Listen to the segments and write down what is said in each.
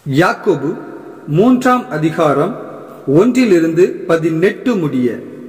யாக்கோபு மூன்றாம் அதிகாரம் ஒன்றிலிருந்து பதினெட்டு முடிய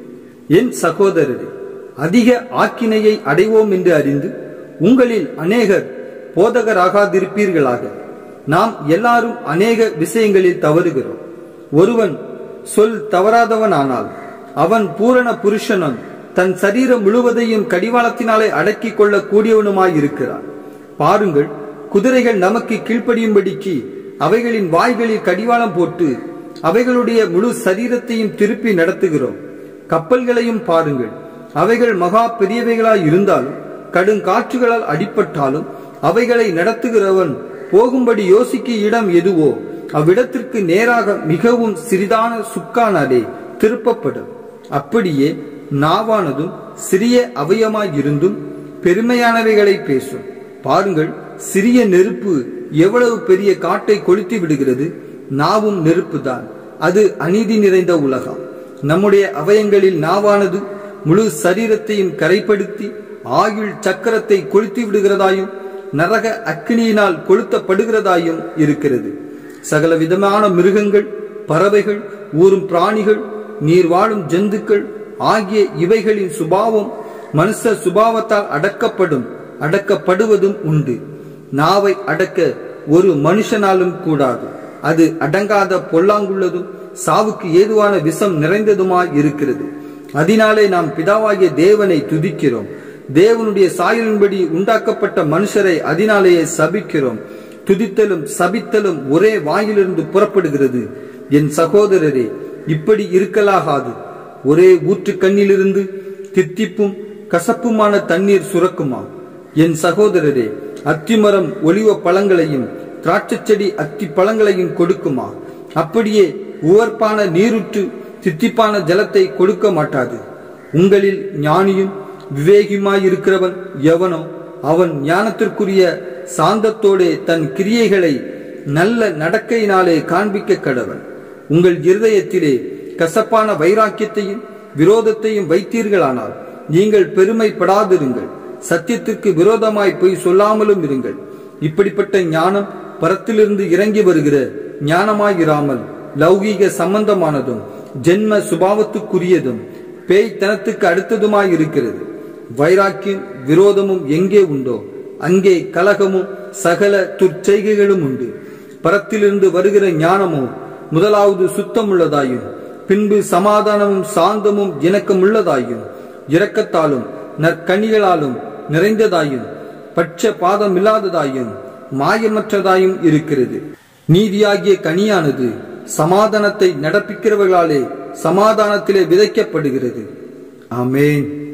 என் சகோதரரே அதிக ஆக்கினையை அடைவோம் என்று அறிந்து உங்களில் அநேகர் போதகராகாதிருப்பீர்களாக நாம் எல்லாரும் அநேக விஷயங்களில் தவறுகிறோம் ஒருவன் சொல் தவறாதவனானால் அவன் பூரண புருஷனும் தன் சரீரம் முழுவதையும் கடிவாளத்தினாலே அடக்கிக் கொள்ள கூடியவனுமாயிருக்கிறான் பாருங்கள் குதிரைகள் நமக்கு கீழ்ப்படியும்படிக்கு அவைகளின் வாய்களில் கடிவாளம் போட்டு அவைகளுடைய முழு சரீரத்தையும் திருப்பி நடத்துகிறோம் கப்பல்களையும் பாருங்கள் அவைகள் மகா பெரியவைகளாய் இருந்தாலும் கடுங்காற்றுகளால் அடிபட்டாலும் அவைகளை நடத்துகிறவன் போகும்படி யோசிக்க இடம் எதுவோ அவ்விடத்திற்கு நேராக மிகவும் சிறிதான சுக்கானாலே திருப்பப்படும் அப்படியே நாவானதும் சிறிய அவயமாயிருந்தும் பெருமையானவைகளை பேசும் பாருங்கள் சிறிய நெருப்பு எவ்வளவு பெரிய காட்டை கொளுத்தி விடுகிறது நாவும் நெருப்புதான் அது அநீதி நிறைந்த உலகம் நம்முடைய அவயங்களில் நாவானது முழு சரீரத்தையும் கரைப்படுத்தி ஆயுள் சக்கரத்தை கொளுத்தி விடுகிறதாயும் நரக அக்கினியினால் கொளுத்தப்படுகிறதாயும் இருக்கிறது சகல விதமான மிருகங்கள் பறவைகள் ஊறும் பிராணிகள் நீர் வாழும் ஜந்துக்கள் ஆகிய இவைகளின் சுபாவம் மனுஷ சுபாவத்தால் அடக்கப்படும் அடக்கப்படுவதும் உண்டு நாவை அடக்க ஒரு மனுஷனாலும் கூடாது அது அடங்காத பொல்லாங்குள்ளதும் சாவுக்கு ஏதுவான விஷம் நிறைந்ததுமாய் இருக்கிறது அதனாலே நாம் பிதாவாகிய தேவனை துதிக்கிறோம் தேவனுடைய சாயலின்படி உண்டாக்கப்பட்ட மனுஷரை அதனாலேயே சபிக்கிறோம் துதித்தலும் சபித்தலும் ஒரே வாயிலிருந்து புறப்படுகிறது என் சகோதரரே இப்படி இருக்கலாகாது ஒரே ஊற்று கண்ணிலிருந்து தித்திப்பும் கசப்புமான தண்ணீர் சுரக்குமா என் சகோதரரே அத்திமரம் ஒலிவ பழங்களையும் திராட்சச் செடி அத்தி பழங்களையும் கொடுக்குமா அப்படியே உவர்ப்பான நீருற்று தித்திப்பான ஜலத்தை கொடுக்க மாட்டாது உங்களில் ஞானியும் விவேகியுமாயிருக்கிறவன் எவனோ அவன் ஞானத்திற்குரிய சாந்தத்தோடே தன் கிரியைகளை நல்ல நடக்கையினாலே காண்பிக்க கடவன் உங்கள் இருதயத்திலே கசப்பான வைராக்கியத்தையும் விரோதத்தையும் வைத்தீர்களானால் நீங்கள் பெருமைப்படாதிருங்கள் சத்தியத்திற்கு விரோதமாய் போய் சொல்லாமலும் இருங்கள் இப்படிப்பட்ட ஞானம் பரத்திலிருந்து இறங்கி வருகிற ஞானமாயிராமல் லௌகீக சம்பந்தமானதும் ஜென்ம சுபாவத்துக்குரியதும் பேய்த்தனத்துக்கு அடுத்ததுமாய் இருக்கிறது வைராக்கியம் விரோதமும் எங்கே உண்டோ அங்கே கலகமும் சகல துர்ச்செய்கைகளும் உண்டு பரத்திலிருந்து வருகிற ஞானமோ முதலாவது சுத்தமுள்ளதாயும் பின்பு சமாதானமும் சாந்தமும் இணக்கமுள்ளதாயும் இரக்கத்தாலும் நற்கனிகளாலும் நிறைந்ததாயும் பட்ச பாதம் இல்லாததாயும் மாயமற்றதாயும் இருக்கிறது நீதியாகிய கனியானது சமாதானத்தை நடப்பிக்கிறவர்களாலே சமாதானத்திலே விதைக்கப்படுகிறது ஆமேன்